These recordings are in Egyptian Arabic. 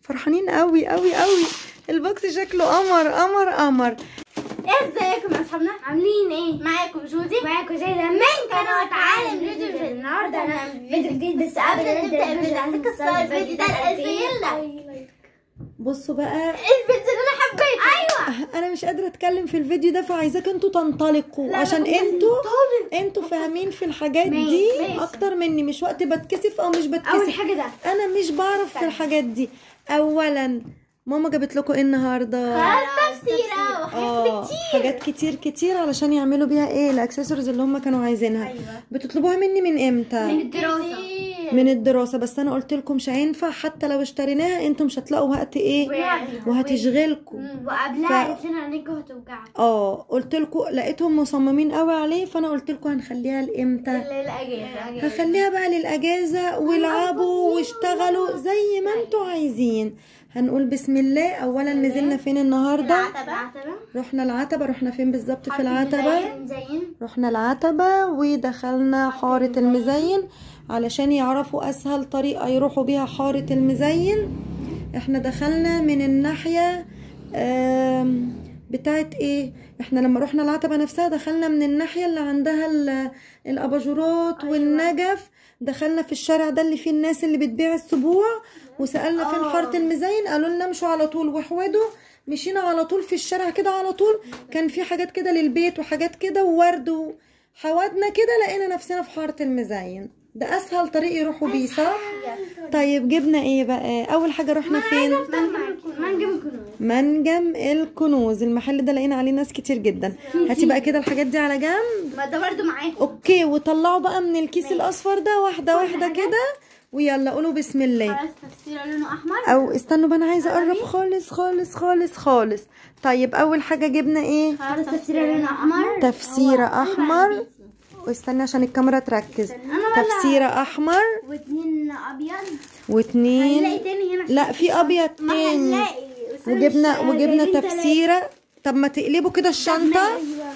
فرحانين قوي قوي قوي البوكس شكله قمر قمر قمر ازيكم يا اصحابنا عاملين ايه معاكم جودي معاكم جيدة من قناة عالم جودي النهارده انا فيديو جديد بس قبل ما نبدا الفيديو عايزين تكسروا الفيديو ده الاسئله بصوا بقى الفيديو اللي انا حبيته ايوه انا مش قادره اتكلم في الفيديو ده فعايزاك انتوا تنطلقوا عشان انتوا انتوا فاهمين في الحاجات دي ماشي. اكتر مني مش وقت بتكسف او مش اول بتكسف حاجه ده انا مش بعرف في الحاجات دي اولا ماما جابت لكم ايه النهارده خلاص تفسيره وحاجات اه كتير حاجات كتير كتير علشان يعملوا بيها ايه الاكسسوارز اللي هم كانوا عايزينها أيوة. بتطلبوها مني من امتى من الدراسه من الدراسه بس انا قلت لكم مش هينفع حتى لو اشتريناها انتم مش هتلاقوا وقت ايه وهتشغلكم وقبلها ف- قالت لنا عينيكوا هتوجعك اه قلت لكم لقيتهم مصممين قوي عليه فانا قلت لكم هنخليها لامتى للاجازه هخليها بقى للاجازه والعبوا واشتغلوا زي ما انتوا عايزين هنقول بسم الله اولا نزلنا فين النهارده العتبه رحنا العتبه رحنا فين بالظبط في العتبه مزين رحنا العتبة ودخلنا حارة المزين علشان يعرفوا أسهل طريقة يروحوا بيها حارة المزين احنا دخلنا من الناحية آم، بتاعت ايه احنا لما رحنا العتبة نفسها دخلنا من الناحية اللي عندها ال- الأباجورات والنجف دخلنا في الشارع ده اللي فيه الناس اللي بتبيع السبوع وسألنا فين حارة المزين قالوا لنا امشوا على طول وحودوا مشينا على طول في الشارع كده على طول كان في حاجات كده للبيت وحاجات كده وورد وحودنا كده لقينا نفسنا في حارة المزين ده اسهل طريق يروحوا بيه صح طيب جبنا ايه بقى اول حاجة رحنا فين منجم الكنوز منجم الكنوز المحل ده لقينا عليه ناس كتير جدا هاتي بقى كده الحاجات دي على جنب ما ده برضو معاكم اوكي وطلعوا بقى من الكيس الاصفر ده واحدة واحدة كده ويلا قولوا بسم الله خلاص تفسير لونه احمر او استنوا بقى انا عايزه اقرب خالص خالص خالص خالص طيب اول حاجه جبنا ايه خلاص تفسير لونه احمر تفسيره احمر واستنى عشان الكاميرا تركز تفسيره احمر واتنين ابيض هنلاقي واتنين تاني هنا لا في ابيض ما تاني هنلاقي بس أنا وجبنا مش- وجبنا جايبين تفسيره طب ما تقلبوا كده الشنطه تلاتة.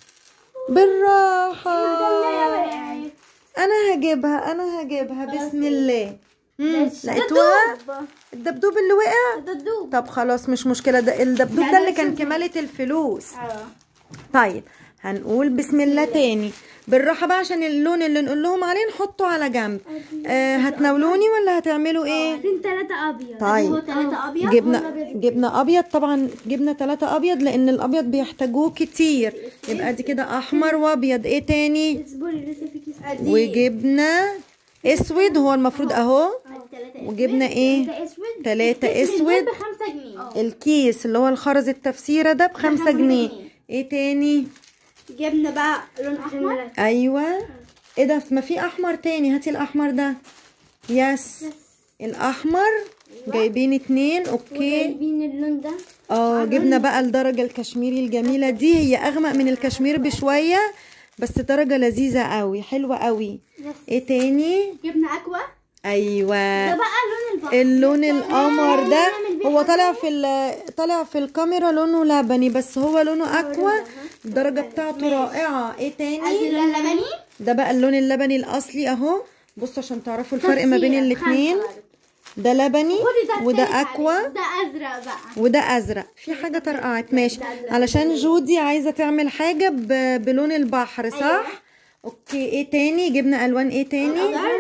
بالراحه وقعت. انا هجيبها انا هجيبها بسم الله مم، بس ده لقيتوها دبدوب. الدبدوب اللي وقع ده الدوب طب خلاص مش مشكلة ده الدبدوب ده اللي كان كمالة الفلوس اه طيب هنقول بسم الله تاني بالراحة بقى عشان اللون اللي نقول لهم عليه نحطه على جنب آه هتناولوني ولا هتعملوا ايه فين تلاتة ابيض طيب. هو تلاتة ابيض جبنا جبنا ابيض طبعا جبنا ثلاثة ابيض لان الابيض بيحتاجوه كتير يبقى دي كده احمر وابيض ايه تاني اصبري لسه في كيس وجبنا اسود هو المفروض اهو تلاتة وجبنا ايه تلاتة اسود تلاتة الكيس من دول اسود بخمسة جنيه الكيس اللي هو الخرز التفسيرة ده بخمسة جنيه ايه تاني جبنا بقى لون احمر ايوه ايه ده ما في احمر تاني هاتي الاحمر ده يس الاحمر جايبين اتنين اوكي جايبين اللون ده اه جبنا بقى الدرجة الكشميري الجميلة دي هي اغمق من الكشمير بشوية بس درجة لذيذة قوي حلوة قوي ايه تاني جبنا اكوا ده ايوه بقى لون البحر اللون القمر ده هو طالع في ال- طالع في الكاميرا لونه لبني بس هو لونه اكوا الدرجة بتاعته رائعة ايه تاني اللون اللبني ده بقى اللون اللبني الاصلي اهو بصوا عشان تعرفوا الفرق ما بين تفسير. الاتنين خمسة برضه. ده لبني خدي ده وده التالت اكوا عليه. ده ازرق بقى وده ازرق في حاجه طرقعت ماشي علشان جودي عايزه تعمل حاجه ب... بلون البحر صح اوكي ايه تاني جبنا الوان ايه تاني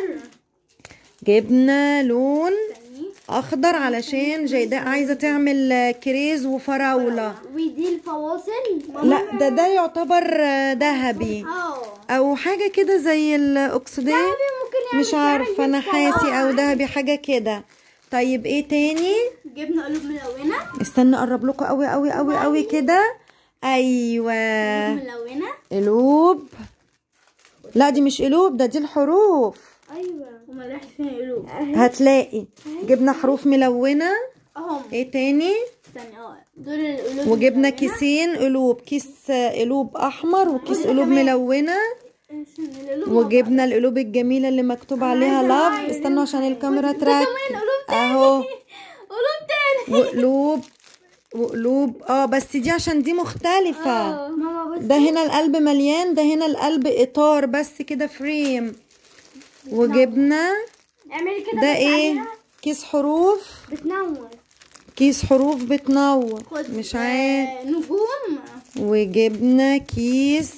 جبنا لون اخضر علشان جيداء عايزه تعمل كريز وفراوله ودي الفواصل لا ده ده يعتبر ذهبي اه او حاجه كده زي الاكسدين ممكن مش عارفه نحاسي او ذهبي حاجه كده طيب ايه تاني جبنا قلوب ملونه استنى اقرب لكم قوي قوي قوي قوي كده ايوه ملونه قلوب لا دي مش قلوب ده دي الحروف ايوه هما راحت فين قلوب هتلاقي جبنا حروف ملونة اهم ايه تاني استني اه دول القلوب وجبنا كيسين قلوب كيس قلوب احمر وكيس قلوب ملونة استني، القلوب وجبنا القلوب الجميلة اللي مكتوب عليها لاف استنوا عشان الكاميرا تركز اهو قلوب تاني وقلوب وقلوب اه بس دي عشان دي مختلفة ماما بص ده هنا القلب مليان ده هنا القلب اطار بس كده فريم وجبنا اعملي كده ده بس ايه عليها. كيس حروف بتنور كيس حروف بتنور خد مش عارف آه، نجوم وجبنا كيس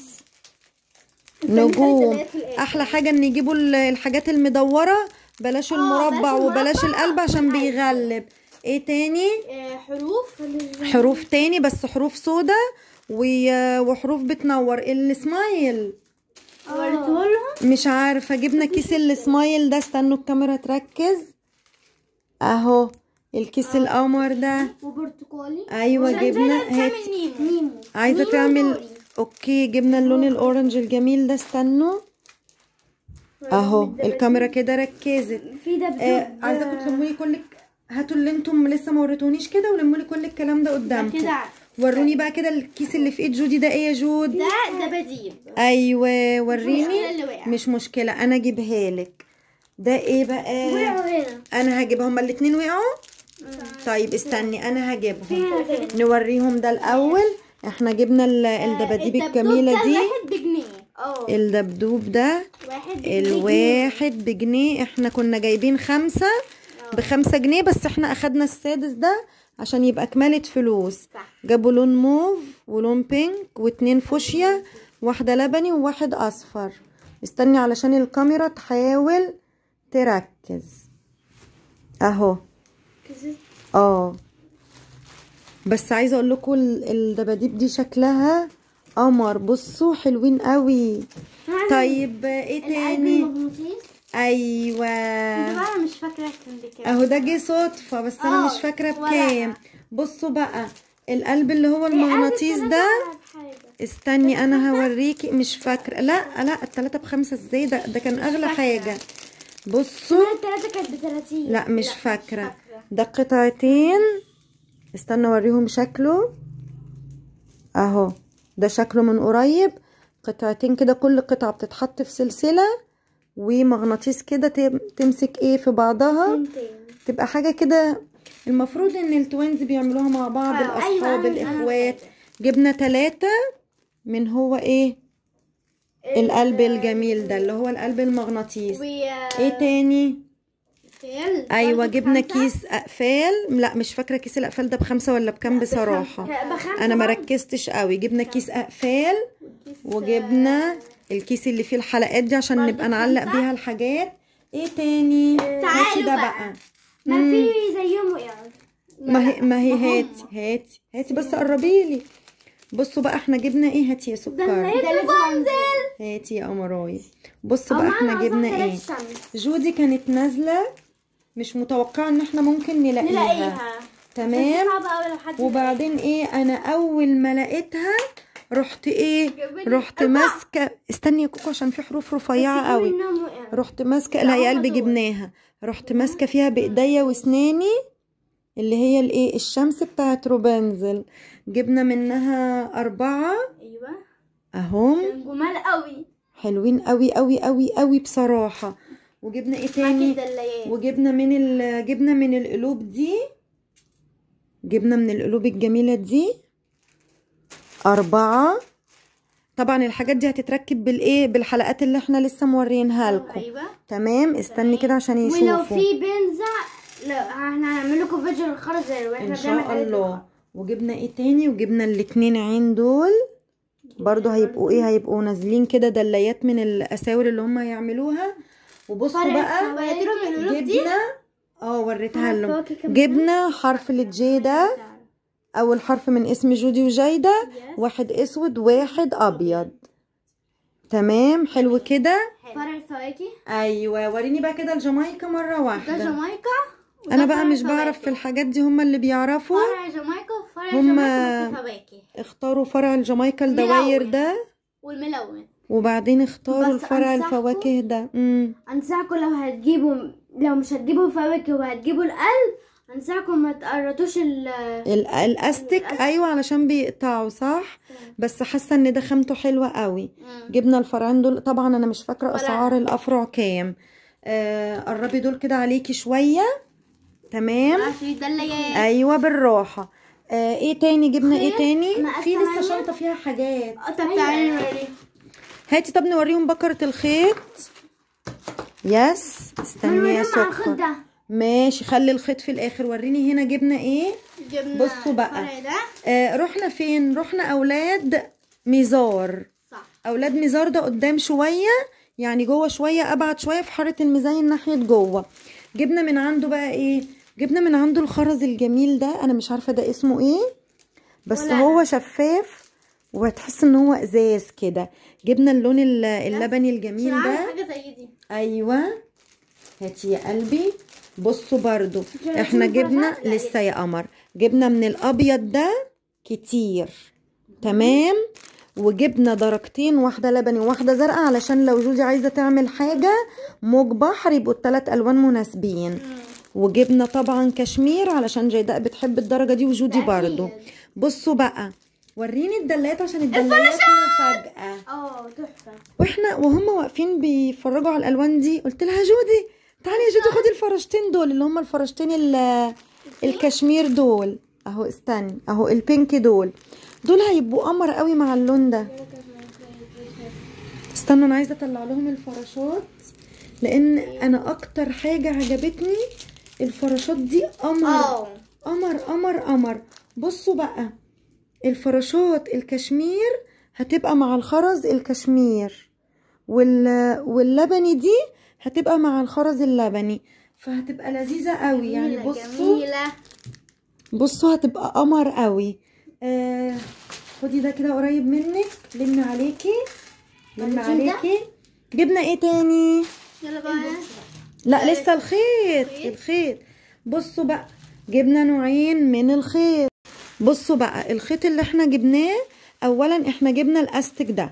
نجوم احلى حاجه ان يجيبوا ال- الحاجات المدوره بلاش المربع بلاش وبلاش المربع القلب عشان والقلب. بيغلب ايه تاني آه، حروف حروف تاني بس حروف سودا و- وحروف بتنور السمايل وريتهولهم مش عارفه جبنا كيس السمايل ده استنوا الكاميرا تركز اهو الكيس القمر ده وبرتقالي ايوه جبنا هاتي نيمو نيمو عايزه نيمو تعمل دوري. اوكي جبنا اللون الاورنج الجميل ده استنوا اهو الكاميرا كده ركزت في دبدوب آه عايزاكم تلموا لي كل هاتوا اللي انتم لسه ما وريتونيش كده ولموا لي كل الكلام ده قدامكم كده وروني بقى كده الكيس اللي في ايد جودي ده ايه يا جود ده دباديب ايوه مشكلة وريني اللي وقع. مش مشكله انا اجيبها لك ده ايه بقى وقعوا هنا انا هجيبها هما الاتنين وقعوا طيب استني انا هجيبهم هنا فين نوريهم ده الاول احنا جبنا ال- الدباديب الدبدوب الجميله ده دي واحد بجنيه اه الدبدوب ده واحد بجنيه. الواحد بجنيه احنا كنا جايبين خمسة بخمسة جنيه بس احنا اخدنا السادس ده عشان يبقى كمالة فلوس صح. جابوا لون موف ولون بينك واتنين فوشيا واحدة لبني وواحد اصفر استني علشان الكاميرا تحاول تركز اهو كذا. اه بس عايزه اقول لكم ال- الدباديب دي شكلها قمر بصوا حلوين قوي طيب ايه القلب تاني المغناطيس ايوه ده بقى مش فاكره كان بكام اهو ده جه صدفه بس انا آه، مش فاكره ولا بكام بصوا بقى القلب اللي هو المغناطيس ده استني انا هوريكي مش فاكره لا لا التلاتة بخمسة ازاي ده ده كان اغلى حاجه بصوا التلاتة كانت ب 30 لا مش فاكرة ده قطعتين استنى اوريهم شكله اهو ده شكله من قريب قطعتين كده كل قطعة بتتحط في سلسلة ومغناطيس كده تم- تمسك ايه في بعضها تبقى حاجة كده المفروض ان التوينز بيعملوها مع بعض آه، الاصحاب أيوة، أنا- أنا الاخوات جبنا تلاتة من هو ايه القلب الجميل ده اللي هو القلب المغناطيس و ايه تاني فيل ايوه برضه جبنا بخمسة. كيس اقفال لا مش فاكره كيس الاقفال ده بخمسه ولا بكام بصراحه بخمسة انا ما برضه. ركزتش قوي جبنا كيس اقفال كيس، وجبنا الكيس اللي فيه الحلقات دي عشان برضه نبقى نعلق بخمسة. بيها الحاجات ايه تاني هاتي تعالوا ده بقى. بقى ما في زيهم وقعوا ما هي ما هي ما هم. هاتي هاتي هاتي بس قربي لي بصوا بقى احنا جبنا ايه هاتي يا ده سكر اللي بنزل هاتي يا قمراي بصوا بقى احنا جبنا ايه جودي كانت نازله مش متوقعه ان احنا ممكن نلاقيها نلاقيها تمام صعبة أوي لو حد وبعدين ايه انا اول ما لقيتها رحت ايه جابلي رحت ماسكه استني يا كوكو عشان في حروف رفيعه قوي منهم وقعوا. رحت ماسكه لا يا هم قلبي دول. جبناها رحت ماسكه فيها بايديا واسناني اللي هي الايه الشمس بتاعت روبنزل جبنا منها اربعه ايوه اهم كان جمال قوي حلوين قوي قوي قوي قوي بصراحه وجبنا ايه تاني الدلايات وجبنا من ال... جبنا من القلوب دي جبنا من القلوب الجميلة دي أربعة طبعا الحاجات دي هتتركب بالايه بالحلقات اللي احنا لسه مورينها لكم ايوه تمام استني كده عشان ولو يشوفوا في بنزع لا احنا هنعمل لكم فيديو الخرز واحنا ان شاء بنعمل حاجات الله وجبنا ايه تاني وجبنا الاتنين عين دول برضو هيبقوا ايه هيبقوا نازلين كده دلايات من الاساور اللي هم هيعملوها وبصوا فرق بقى فواتير من القلوب دي جبنا اه وريتها لهم فواكه كمان. جبنا حرف الجي ده اول حرف من اسم جودي وجايده واحد اسود واحد ابيض تمام حلو كده فرع الفواكه ايوه وريني بقى كده الجامايكا مره ده واحده جامايكا وده انا بقى فرع مش بعرف في فواكه. الحاجات دي هما اللي بيعرفوا فرع جامايكا وفرع هما- جامايكا بس فواكه اختاروا فرع الجامايكا الدواير ملون. ده والملون وبعدين اختاروا بس الفرع أنصحكم- الفواكه ده امم انصحكم لو هتجيبوا لو مش هتجيبوا فواكه وهتجيبوا القلب انصحكم ما تقرطوش ال ال- الاستيك ايوه علشان بيقطعوا صح بس حاسه ان ده خامته حلوه قوي جبنا الفرعين دول طبعا انا مش فاكره ولا- اسعار الافرع كام آه قربي دول كده عليكي شويه تمام عشان الدلايات ايوه بالراحه آه ايه تاني جبنا ايه خيط تاني مقاس في لسه تمانية. شنطه فيها حاجات طب تعالي نوريهم هاتي طب نوريهم بكره الخيط يس استني يا هنوريهم على الخيط سكر ده ماشي خلي الخيط في الاخر وريني هنا جبنا ايه جبنا بصوا بقى. الفرع ده آه رحنا فين رحنا اولاد ميزار صح اولاد ميزار ده قدام شويه يعني جوه شويه ابعد شويه في حاره الميزان ناحيه جوه جبنا من عنده بقى ايه جبنا من عنده الخرز الجميل ده انا مش عارفه ده اسمه ايه بس ولا هو شفاف وتحس ان هو ازاز كده جبنا اللون ال- اللبني الجميل عشان ده أعمل حاجه زي دي ايوه هاتي يا قلبي بصوا برضو عشان احنا أشوف جبنا بقى. لا، لسه يا قمر جبنا من الابيض ده كتير تمام وجبنا درجتين واحده لبني وواحده زرقاء علشان لو جوزي عايزه تعمل حاجه موج بحر يبقوا الثلاث الوان مناسبين وجبنا طبعا كشمير علشان جيداء بتحب الدرجه دي وجودي أكيد. برضو بصوا بقى وريني الدلات عشان الدلات مفاجاه اه تحفه واحنا وهم واقفين بيتفرجوا على الالوان دي قلت لها جودي تعالي يا جودي خدي الفراشتين دول اللي هم الفراشتين ال- الكشمير دول اهو استني اهو البينك دول دول هيبقوا قمر قوي مع اللون ده استنوا انا عايزه اطلع لهم الفراشات لان انا اكتر حاجه عجبتني الفراشات دي قمر اه قمر قمر قمر بصوا بقى الفراشات الكشمير هتبقى مع الخرز الكشمير وال... واللبني دي هتبقى مع الخرز اللبني فهتبقى لذيذة قوي يعني جميلة، بصوا جميله بصوا هتبقى قمر قوي آه خدي ده كده قريب منك لم عليكي لم طب نجيب ده؟ عليكي جبنا ايه تاني يلا بقى لا لسه الخيط الخيط بصوا بقى جبنا نوعين من الخيط بصوا بقى الخيط اللي احنا جبناه اولا احنا جبنا الاستك ده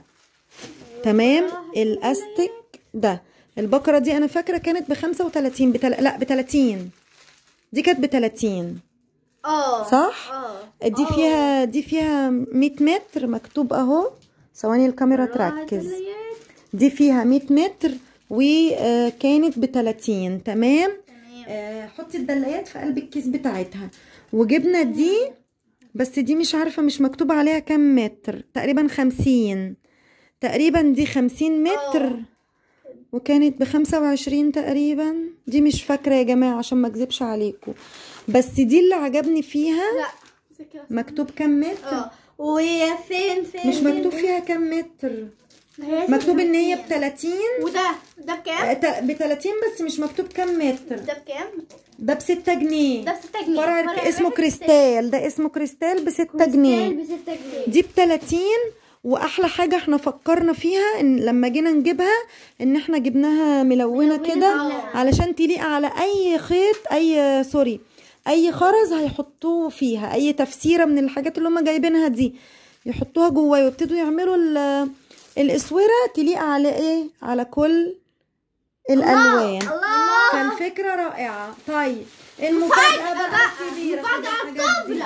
تمام الاستك ده البقرة دي انا فاكرة كانت بخمسة وتلاتين بتل... لا بتلاتين دي كانت بتلاتين اه صح؟ اه دي فيها دي فيها مية متر مكتوب اهو ثواني الكاميرا تركز دي فيها 100 متر وكانت ب 30 تمام آه، حطي الدلايات في قلب الكيس بتاعتها وجبنا دي بس دي مش عارفة مش مكتوب عليها كام متر تقريبا خمسين تقريبا دي خمسين متر آه. وكانت بخمسة وعشرين تقريبا دي مش فاكرة يا جماعة عشان ما اكذبش عليكم بس دي اللي عجبني فيها لا مكتوب كام متر اه وهي فين فين مش فين؟ مكتوب فيها كام متر هي مكتوب ان هي ب خمسين. 30 وده ده بكام؟ ب 30 بس مش مكتوب كام متر ده بكام؟ ده ب 6 جنيه ده ب 6 جنيه فرع فرع اسمه واحد كريستال ده اسمه كريستال ب 6 جنيه ب 6 جنيه دي ب 30 واحلى حاجه احنا فكرنا فيها ان لما جينا نجيبها ان احنا جبناها ملونه ملونة كده آه. علشان تليق على اي خيط اي سوري اي خرز هيحطوه فيها اي تفسيره من الحاجات اللي هم جايبينها دي يحطوها جواه ويبتدوا يعملوا ال- الاسوره تليق على ايه على كل الالوان الله فالفكره رائعه طيب المفاجاه بقى الكبيره في مفاجأة الحاجات دي. كبرى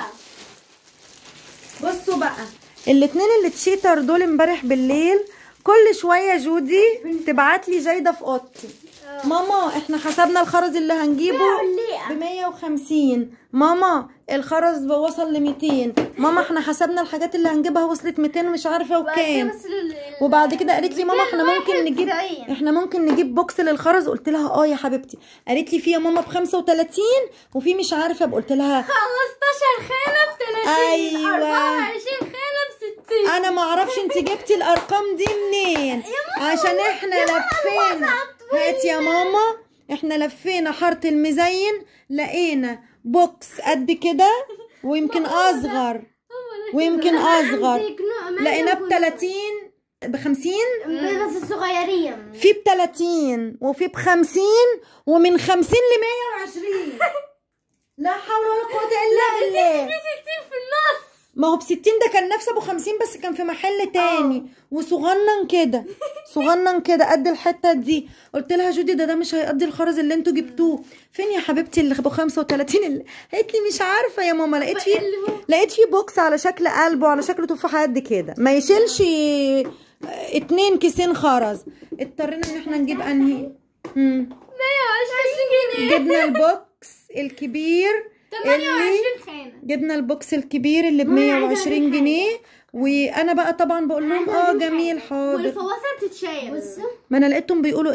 بصوا بقى الاتنين اللي تشيتر دول امبارح بالليل كل شويه جودي تبعت لي جايده في اوضتي ماما احنا حسبنا الخرز اللي هنجيبه ب 150 ماما الخرز وصل ل 200 ماما احنا حسبنا الحاجات اللي هنجيبها وصلت 200 مش عارفه وكام وبعد كده قالت لي ماما احنا ممكن نجيب 291. احنا ممكن نجيب بوكس للخرز قلت لها اه يا حبيبتي قالت لي في يا ماما ب 35 وفي مش عارفه قلت لها 15 خانة ب 30 أيوة. 24 خانة ب 60 انا ما اعرفش انت جبتي الارقام دي منين عشان احنا لفينا هات يا ماما احنا لفينا حاره المزين لقينا بوكس قد كده ويمكن اصغر ويمكن اصغر لقيناه ب 30 ب 50 بس الصغيرين في ب 30 وفي ب 50 ومن 50 ل 120 لا حول ولا قوه الا بالله 60 في النص ما هو ب 60 ده كان نفسه ابو 50 بس كان في محل تاني وصغنن كده صغنن كده قد الحته دي قلت لها جودي ده ده مش هيقضي الخرز اللي انتوا جبتوه فين يا حبيبتي اللي ابو 35 اللي قالت لي مش عارفه يا ماما لقيت فيه لقيت فيه بوكس على شكل قلب وعلى شكل تفاحه قد كده ما يشيلش اتنين كيسين خرز اضطرينا ان احنا نجيب انهي مم. 120 جنيه جبنا البوكس الكبير اللي 28 خانة جبنا البوكس الكبير اللي ب 120 جنيه وانا بقى طبعا بقول لهم اه جميل حاضر والفواصل بتتشال ما انا لقيتهم بيقولوا ايه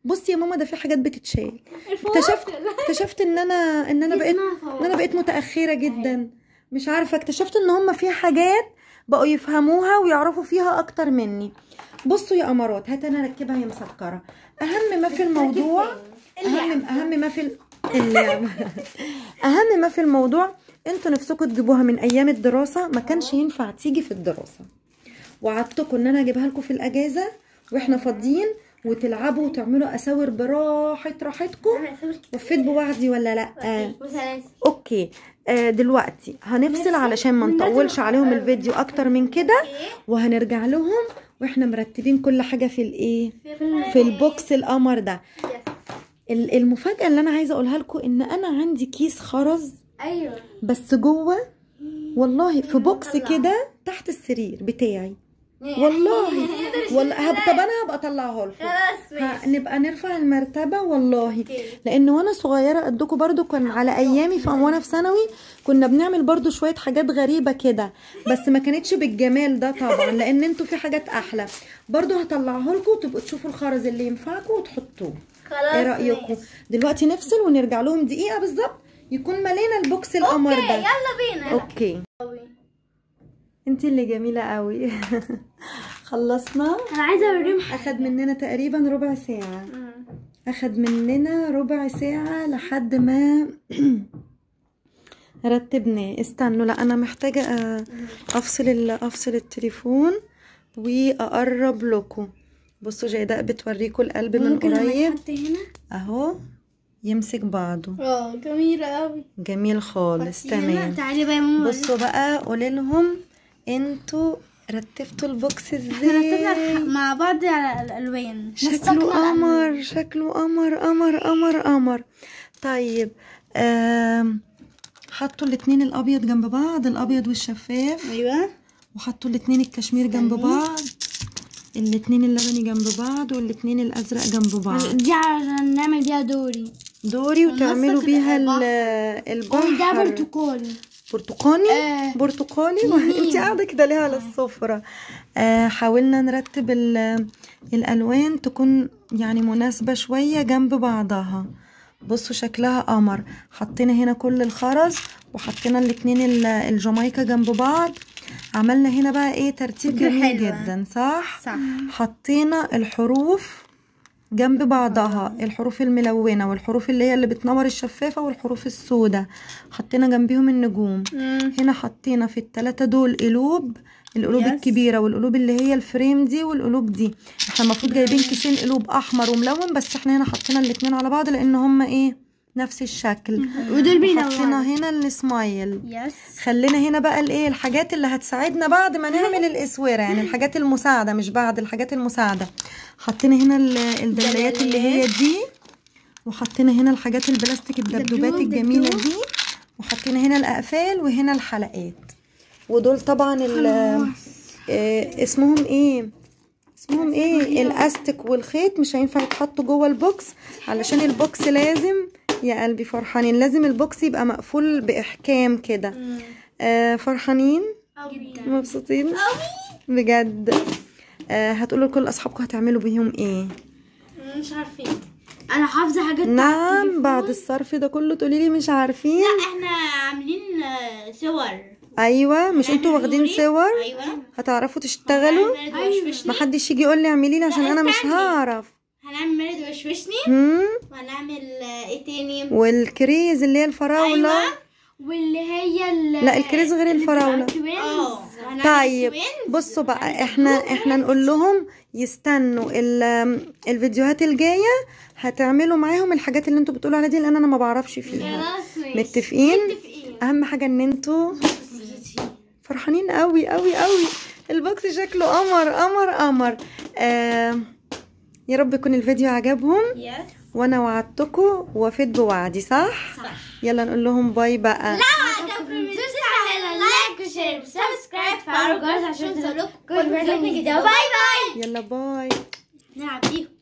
بصي يا ماما ده في حاجات بتتشال اكتشفت اكتشفت ان انا ان انا بقيت ان انا بقيت متاخره جدا مش عارفه اكتشفت ان هم في حاجات بقوا يفهموها ويعرفوا فيها اكتر مني بصوا يا امارات هات انا اركبها هي مسكره اهم ما في الموضوع اهم اهم ما في ال- اللعبه اهم ما في الموضوع انتوا نفسكم تجيبوها من ايام الدراسه ما كانش ينفع تيجي في الدراسه وعدتكم ان انا اجيبها لكم في الاجازه واحنا فاضيين وتلعبوا وتعملوا اساور براحه راحتكم وفيت بوعدي ولا لا وسلاسل اوكي آه دلوقتي هنفصل علشان ما نطولش عليهم الفيديو اكتر من كده وهنرجع لهم واحنا مرتبين كل حاجه في الايه في البوكس القمر ده ال- المفاجاه اللي انا عايزه اقولها لكم ان انا عندي كيس خرز ايوه بس جوه والله في بوكس كده تحت السرير بتاعي والله والله هب- طب انا هبقى اطلعه لكم خلاص ه- نبقى نرفع المرتبة والله لان وانا صغيرة قدكم برضو كان على ايامي في وانا في ثانوي كنا بنعمل برضو شوية حاجات غريبة كده بس ما كانتش بالجمال ده طبعا لان انتوا في حاجات احلى برضو هطلعه لكم وتبقوا تشوفوا الخرز اللي ينفعكم وتحطوه خلاص ايه رأيكم دلوقتي نفصل ونرجع لهم دقيقة بالظبط يكون ملينا البوكس القمر اوكي ده يلا بينا اوكي انتي اللي جميلة قوي خلصنا انا عايزه اوريهم اخد مننا تقريبا ربع ساعة اخد مننا ربع ساعة لحد ما رتبناه استنوا لا انا محتاجة آه، افصل ال- افصل التليفون واقرب لكم بصوا جيداء بتوريكم القلب من قريب هنا اهو يمسك بعضه اه جميله قوي جميل خالص تمام تعالي بقى يا ماما بصوا بقى قولي لهم انتوا رتبتوا البوكس رتبنا ازاي مع بعض على الالوان شكله قمر شكله قمر قمر قمر قمر طيب آم، حطوا الاتنين الابيض جنب بعض الابيض والشفاف ايوه وحطوا الاتنين الكشمير جنب بعض الاتنين اللبني جنب بعض والاتنين الازرق جنب بعض دي عشان نعمل بيها دوري دوري وتعملوا وننسق بيها البحر. ال- وده البحر برتقالي برتقاني آه. برتقالي انت قاعده كده ليه على السفره آه حاولنا نرتب ال- الالوان تكون يعني مناسبه شويه جنب بعضها بصوا شكلها قمر حطينا هنا كل الخرز وحطينا الاتنين ال- الجامايكا جنب بعض عملنا هنا بقى ايه ترتيب فكرة جميل حلوة. جدا صح صح حطينا الحروف جنب بعضها الحروف الملونة والحروف اللي هي اللي بتنور الشفافة والحروف السوداء حطينا جنبيهم النجوم هنا حطينا في التلاتة دول قلوب القلوب Yes. الكبيرة والقلوب اللي هي الفريم دي والقلوب دي احنا المفروض جايبين كيسين قلوب احمر وملون بس احنا هنا حطينا الاتنين على بعض لان هما ايه نفس الشكل ودول حطينا بينوروا هنا السمايل يس خلينا هنا بقى الايه الحاجات اللي هتساعدنا بعد ما نعمل الاسوره يعني الحاجات المساعده مش بعد الحاجات المساعده حطينا هنا ال- الدلايات اللي هي دي وحطينا هنا الحاجات البلاستيك الدبدوبات دبدوب، الجميله دبدوب. دي وحطينا هنا الاقفال وهنا الحلقات ودول طبعا ال آه، اسمهم ايه اسمهم ايه الاستك والخيط مش هينفع يتحطوا جوه البوكس علشان البوكس لازم يا قلبي فرحانين لازم البوكس يبقى مقفول باحكام كده آه فرحانين جدا مبسوطين بجد آه هتقولوا لكل اصحابكم هتعملوا بيهم ايه مش عارفين انا حافظه حاجات نعم بعد الصرف ده كله تقولي لي مش عارفين احنا عاملين آه، صور ايوه مش انتوا واخدين صور ايوه هتعرفوا تشتغلوا ايوه محدش يجي يقول لي اعملي لي عشان انا مش استني. هعرف هنعمل مرد وشوشني هم وهنعمل آه، ايه تاني والكريز اللي هي الفراوله واللي هي ال لا الكريز غير الفراوله اه وهنعمل طيب twins. بصوا بقى احنا احنا نقول لهم يستنوا ال- الفيديوهات الجايه هتعملوا معاهم الحاجات اللي انتوا بتقولوا عليها دي لان انا ما بعرفش فيها خلاص ماشي متفقين متفقين اهم حاجه ان انتوا فرحانين قوي قوي قوي البوكس شكله قمر قمر قمر آه يا رب يكون الفيديو عجبهم يس وانا وعدتكم ووفيت بوعدي صح صح يلا نقول لهم باي بقى لو عجبكم الفيديو تعملوا لايك وشير وسبسكرايب فعلوا الجرس عشان توصلكم كل فيديو جديد باي باي يلا باي نلعب بيهم